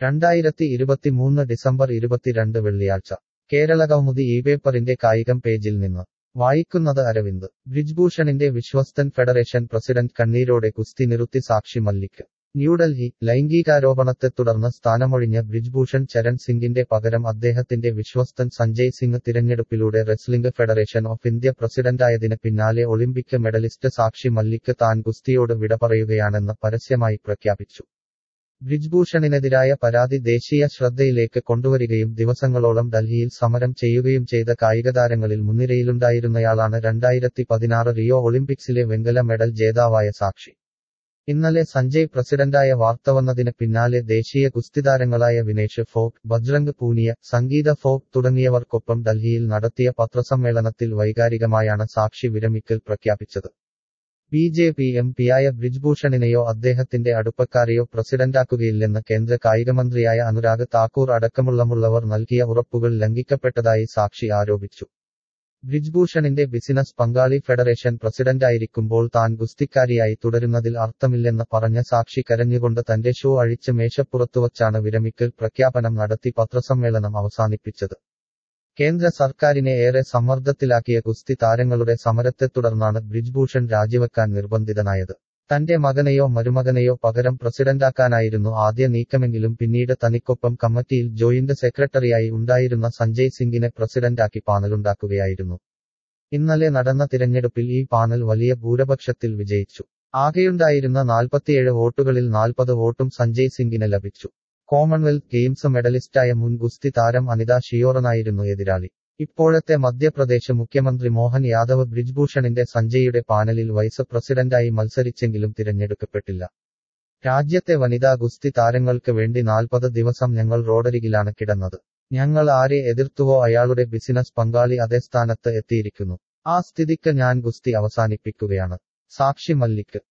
രണ്ടായിരത്തി ഇരുപത്തിമൂന്ന് ഡിസംബർ ഇരുപത്തിരണ്ട് വെള്ളിയാഴ്ച കേരളകൗമുദി ഈ പേപ്പറിന്റെ കായികം പേജിൽ നിന്ന് വായിക്കുന്നത് അരവിന്ദ് ബ്രിജ്ഭൂഷണിന്റെ വിശ്വസ്തൻ ഫെഡറേഷൻ പ്രസിഡന്റ് കണ്ണീരോടെ കുസ്തി നിറുത്തി സാക്ഷി മല്ലിക് ന്യൂഡൽഹി ലൈംഗികാരോപണത്തെ തുടർന്ന് സ്ഥാനമൊഴിഞ്ഞ ബ്രിജ്ഭൂഷൺ ചരൺ സിംഗിന്റെ പകരം അദ്ദേഹത്തിന്റെ വിശ്വസ്തൻ സഞ്ജയ് സിംഗ് തിരഞ്ഞെടുപ്പിലൂടെ റെസ്ലിംഗ് ഫെഡറേഷൻ ഓഫ് ഇന്ത്യ പ്രസിഡന്റായതിന് പിന്നാലെ ഒളിമ്പിക് മെഡലിസ്റ്റ് സാക്ഷി മല്ലിക് താൻ ഗുസ്തിയോട് വിട പറയുകയാണെന്ന് പരസ്യമായി പ്രഖ്യാപിച്ചു ബ്രിജ്ഭൂഷണിനെതിരായ പരാതി ദേശീയ ശ്രദ്ധയിലേക്ക് കൊണ്ടുവരികയും ദിവസങ്ങളോളം ഡൽഹിയിൽ സമരം ചെയ്യുകയും ചെയ്ത കായികതാരങ്ങളിൽ മുൻനിരയിലുണ്ടായിരുന്നയാളാണ് രണ്ടായിരത്തി പതിനാറ് റിയോ ഒളിമ്പിക്സിലെ വെങ്കല മെഡൽ ജേതാവായ സാക്ഷി ഇന്നലെ സഞ്ജയ് പ്രസിഡന്റായ വാർത്ത വന്നതിന് പിന്നാലെ ദേശീയ ഗുസ്തിതാരങ്ങളായ വിനേഷ് ഫോക് ബജ്രംഗ് പൂനിയ സംഗീത ഫോക് തുടങ്ങിയവർക്കൊപ്പം ഡൽഹിയിൽ നടത്തിയ പത്രസമ്മേളനത്തിൽ വൈകാരികമായാണ് സാക്ഷി വിരമിക്കൽ പ്രഖ്യാപിച്ചത് ബി ജെ പി എം പിയായ ബ്രിജ്ഭൂഷണിനെയോ അദ്ദേഹത്തിന്റെ അടുപ്പക്കാരെയോ പ്രസിഡന്റാക്കുകയില്ലെന്ന് കേന്ദ്ര കായികമന്ത്രിയായ അനുരാഗ് താക്കൂർ അടക്കമുള്ളമുള്ളവർ നൽകിയ ഉറപ്പുകൾ ലംഘിക്കപ്പെട്ടതായി സാക്ഷി ആരോപിച്ചു ബ്രിജ്ഭൂഷണിന്റെ ബിസിനസ് പങ്കാളി ഫെഡറേഷൻ പ്രസിഡന്റായിരിക്കുമ്പോൾ താൻ ഗുസ്തിക്കാരിയായി തുടരുന്നതിൽ അർത്ഥമില്ലെന്ന് പറഞ്ഞ സാക്ഷി കരഞ്ഞുകൊണ്ട് തന്റെ ഷോ അഴിച്ച് മേശപ്പുറത്തുവച്ചാണ് വിരമിക്കൽ പ്രഖ്യാപനം നടത്തി പത്രസമ്മേളനം അവസാനിപ്പിച്ചത് കേന്ദ്ര സർക്കാരിനെ ഏറെ സമ്മർദ്ദത്തിലാക്കിയ ഗുസ്തി താരങ്ങളുടെ സമരത്തെ തുടർന്നാണ് ബ്രിജ്ഭൂഷൺ രാജിവെക്കാൻ നിർബന്ധിതനായത് തന്റെ മകനെയോ മരുമകനെയോ പകരം പ്രസിഡന്റാക്കാനായിരുന്നു ആദ്യ നീക്കമെങ്കിലും പിന്നീട് തനിക്കൊപ്പം കമ്മിറ്റിയിൽ ജോയിന്റ് സെക്രട്ടറിയായി ഉണ്ടായിരുന്ന സഞ്ജയ് സിംഗിനെ പ്രസിഡന്റാക്കി പാനലുണ്ടാക്കുകയായിരുന്നു ഇന്നലെ നടന്ന തിരഞ്ഞെടുപ്പിൽ ഈ പാനൽ വലിയ ഭൂരിപക്ഷത്തിൽ വിജയിച്ചു ആകെയുണ്ടായിരുന്ന നാൽപ്പത്തിയേഴ് വോട്ടുകളിൽ നാൽപ്പത് വോട്ടും സഞ്ജയ് സിംഗിന് ലഭിച്ചു കോമൺവെൽത്ത് ഗെയിംസ് മെഡലിസ്റ്റായ മുൻ ഗുസ്തി താരം അനിത ഷിയോറനായിരുന്നു എതിരാളി ഇപ്പോഴത്തെ മധ്യപ്രദേശ് മുഖ്യമന്ത്രി മോഹൻ യാദവ് ബ്രിജ്ഭൂഷണിന്റെ സഞ്ജയുടെ പാനലിൽ വൈസ് പ്രസിഡന്റായി മത്സരിച്ചെങ്കിലും തിരഞ്ഞെടുക്കപ്പെട്ടില്ല രാജ്യത്തെ വനിതാ ഗുസ്തി താരങ്ങൾക്ക് വേണ്ടി നാൽപ്പത് ദിവസം ഞങ്ങൾ റോഡരികിലാണ് കിടന്നത് ഞങ്ങൾ ആരെ എതിർത്തുവോ അയാളുടെ ബിസിനസ് പങ്കാളി അതേ സ്ഥാനത്ത് എത്തിയിരിക്കുന്നു ആ സ്ഥിതിക്ക് ഞാൻ ഗുസ്തി അവസാനിപ്പിക്കുകയാണ് സാക്ഷി മല്ലിക്